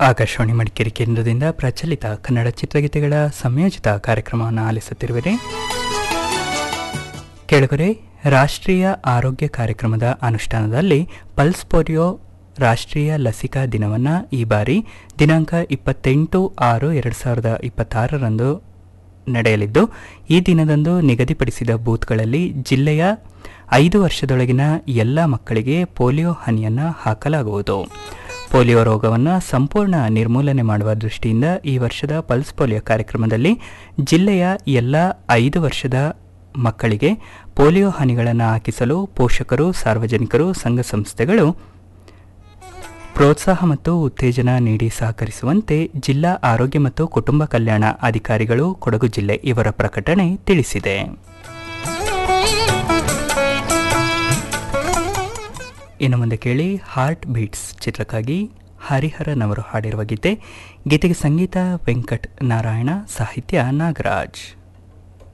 ಆಕಾಶವಾಣಿ ಮಡಿಕೇರಿ ಕೇಂದ್ರದಿಂದ ಪ್ರಚಲಿತ ಕನ್ನಡ ಚಿತ್ರಗೀತೆಗಳ ಸಂಯೋಜಿತ ಕಾರ್ಯಕ್ರಮವನ್ನು ಆಲಿಸುತ್ತಿರುವಿರಿ ಕೆಳಗರೆ ರಾಷ್ಟ್ರೀಯ ಆರೋಗ್ಯ ಕಾರ್ಯಕ್ರಮದ ಅನುಷ್ಠಾನದಲ್ಲಿ ಪಲ್ಸ್ ಪೋಲಿಯೋ ರಾಷ್ಟ್ರೀಯ ಲಸಿಕಾ ದಿನವನ್ನು ಈ ಬಾರಿ ದಿನಾಂಕ ಇಪ್ಪತ್ತೆಂಟು ಆರು ಎರಡು ಸಾವಿರದ ಇಪ್ಪತ್ತಾರರಂದು ನಡೆಯಲಿದ್ದು ಈ ದಿನದಂದು ನಿಗದಿಪಡಿಸಿದ ಬೂತ್ಗಳಲ್ಲಿ ಜಿಲ್ಲೆಯ ಐದು ವರ್ಷದೊಳಗಿನ ಎಲ್ಲ ಮಕ್ಕಳಿಗೆ ಪೋಲಿಯೋ ಹನಿಯನ್ನು ಹಾಕಲಾಗುವುದು ಪೋಲಿಯೋ ರೋಗವನ್ನು ಸಂಪೂರ್ಣ ನಿರ್ಮೂಲನೆ ಮಾಡುವ ದೃಷ್ಟಿಯಿಂದ ಈ ವರ್ಷದ ಪಲ್ಸ್ ಪೋಲಿಯೋ ಕಾರ್ಯಕ್ರಮದಲ್ಲಿ ಜಿಲ್ಲೆಯ ಎಲ್ಲ ಐದು ವರ್ಷದ ಮಕ್ಕಳಿಗೆ ಪೋಲಿಯೋ ಹನಿಗಳನ್ನು ಹಾಕಿಸಲು ಪೋಷಕರು ಸಾರ್ವಜನಿಕರು ಸಂಘ ಸಂಸ್ಥೆಗಳು ಪ್ರೋತ್ಸಾಹ ಮತ್ತು ಉತ್ತೇಜನ ನೀಡಿ ಸಹಕರಿಸುವಂತೆ ಜಿಲ್ಲಾ ಆರೋಗ್ಯ ಮತ್ತು ಕುಟುಂಬ ಕಲ್ಯಾಣ ಅಧಿಕಾರಿಗಳು ಕೊಡಗು ಜಿಲ್ಲೆ ಇವರ ಪ್ರಕಟಣೆ ತಿಳಿಸಿದೆ ಇನ್ನು ಮುಂದೆ ಕೇಳಿ ಹಾರ್ಟ್ ಬೀಟ್ಸ್ ಚಿತ್ರಕ್ಕಾಗಿ ಹರಿಹರನವರು ಹಾಡಿರುವ ಗೀತೆ ಗೀತೆಗೆ ಸಂಗೀತ ವೆಂಕಟ್ ನಾರಾಯಣ ಸಾಹಿತ್ಯ ನಾಗರಾಜ್